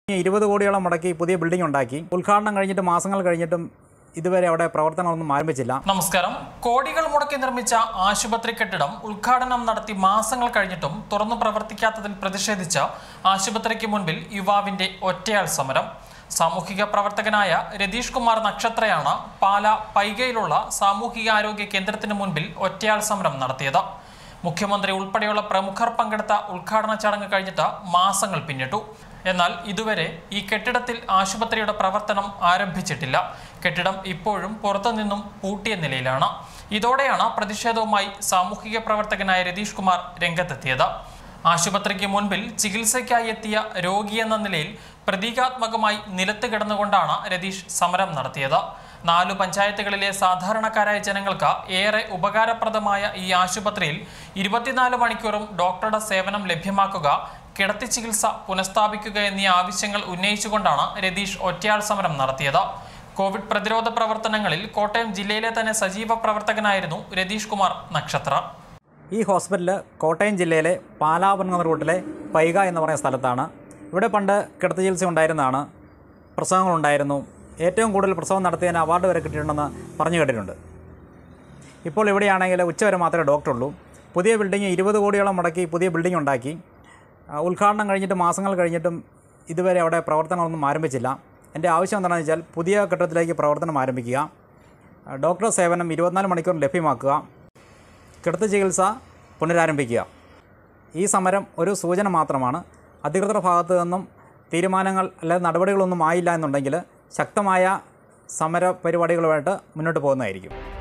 ഇരുപത് കോടിയോളം മുടക്കി പുതിയ ബിൽഡിംഗ് ഉണ്ടാക്കി ഉദ്ഘാടനം കഴിഞ്ഞിട്ട് മാസങ്ങൾ കഴിഞ്ഞിട്ടും ഇതുവരെ അവിടെ പ്രവർത്തനമൊന്നും ആരംഭിച്ചില്ല നമസ്കാരം കോടികൾ മുടക്കി നിർമ്മിച്ച ആശുപത്രി കെട്ടിടം ഉദ്ഘാടനം നടത്തി മാസങ്ങൾ കഴിഞ്ഞിട്ടും തുറന്നു പ്രവർത്തിക്കാത്തതിൽ പ്രതിഷേധിച്ച് ആശുപത്രിക്ക് മുൻപിൽ യുവാവിന്റെ ഒറ്റയാൾ സമരം സാമൂഹിക പ്രവർത്തകനായ രതീഷ് കുമാർ നക്ഷത്രയാണ് പാല പൈകയിലുള്ള സാമൂഹികാരോഗ്യ കേന്ദ്രത്തിന് മുൻപിൽ ഒറ്റയാൾ സമരം നടത്തിയത് മുഖ്യമന്ത്രി ഉൾപ്പെടെയുള്ള പ്രമുഖർ പങ്കെടുത്ത ഉദ്ഘാടന ചടങ്ങ് കഴിഞ്ഞിട്ട് മാസങ്ങൾ പിന്നിട്ടു എന്നാൽ ഇതുവരെ ഈ കെട്ടിടത്തിൽ ആശുപത്രിയുടെ പ്രവർത്തനം ആരംഭിച്ചിട്ടില്ല കെട്ടിടം ഇപ്പോഴും പുറത്തുനിന്നും പൂട്ടിയ നിലയിലാണ് ഇതോടെയാണ് പ്രതിഷേധവുമായി സാമൂഹിക പ്രവർത്തകനായ രതീഷ് കുമാർ രംഗത്തെത്തിയത് ആശുപത്രിക്ക് മുൻപിൽ ചികിത്സയ്ക്കായി എത്തിയ രോഗിയെന്ന നിലയിൽ പ്രതീകാത്മകമായി നിലത്ത് കിടന്നുകൊണ്ടാണ് രതീഷ് സമരം നടത്തിയത് നാലു പഞ്ചായത്തുകളിലെ സാധാരണക്കാരായ ജനങ്ങൾക്ക് ഏറെ ഉപകാരപ്രദമായ ഈ ആശുപത്രിയിൽ ഇരുപത്തിനാല് മണിക്കൂറും ഡോക്ടറുടെ സേവനം ലഭ്യമാക്കുക കിടത്തി ചികിത്സ പുനഃസ്ഥാപിക്കുക എന്നീ ആവശ്യങ്ങൾ ഉന്നയിച്ചുകൊണ്ടാണ് രതീഷ് ഒറ്റയാൾ സമരം നടത്തിയത് കോവിഡ് പ്രതിരോധ പ്രവർത്തനങ്ങളിൽ കോട്ടയം ജില്ലയിലെ തന്നെ സജീവ പ്രവർത്തകനായിരുന്നു രതീഷ് കുമാർ നക്ഷത്ര ഈ ഹോസ്പിറ്റൽ കോട്ടയം ജില്ലയിലെ പാലാപുരം റൂട്ടിലെ പൈക എന്ന് പറയുന്ന സ്ഥലത്താണ് ഇവിടെ പണ്ട് കിടത്തി ചികിത്സ ഉണ്ടായിരുന്നതാണ് പ്രസവങ്ങളുണ്ടായിരുന്നു ഏറ്റവും കൂടുതൽ പ്രസവം നടത്തിയതിന് അവാർഡ് വരെ കിട്ടിയിട്ടുണ്ടെന്ന് പറഞ്ഞു കേട്ടിട്ടുണ്ട് ഇപ്പോൾ ഇവിടെയാണെങ്കിൽ ഉച്ചവരെ മാത്രമേ ഡോക്ടറുള്ളൂ പുതിയ ബിൽഡിംഗ് ഇരുപത് കോടിയോളം മുടക്കി പുതിയ ബിൽഡിംഗ് ഉണ്ടാക്കി ആ, ഉദ്ഘാടനം കഴിഞ്ഞിട്ട് മാസങ്ങൾ കഴിഞ്ഞിട്ടും ഇതുവരെ അവിടെ പ്രവർത്തനമൊന്നും ആരംഭിച്ചില്ല എൻ്റെ ആവശ്യം എന്താണെന്ന് വെച്ചാൽ പുതിയ കെട്ടിടത്തിലേക്ക് പ്രവർത്തനം ആരംഭിക്കുക ആ, ഡോക്ടർ സേവനം ഇരുപത്തിനാല് മണിക്കൂർ ലഭ്യമാക്കുക കിടത്തി ചികിത്സ പുനരാരംഭിക്കുക ഈ സമരം ഒരു സൂചന മാത്രമാണ് അധികൃതരുടെ ഭാഗത്തു നിന്നും തീരുമാനങ്ങൾ അല്ലെങ്കിൽ നടപടികളൊന്നും ആയില്ല എന്നുണ്ടെങ്കിൽ ശക്തമായ സമര പരിപാടികളുമായിട്ട് മുന്നോട്ട് പോകുന്നതായിരിക്കും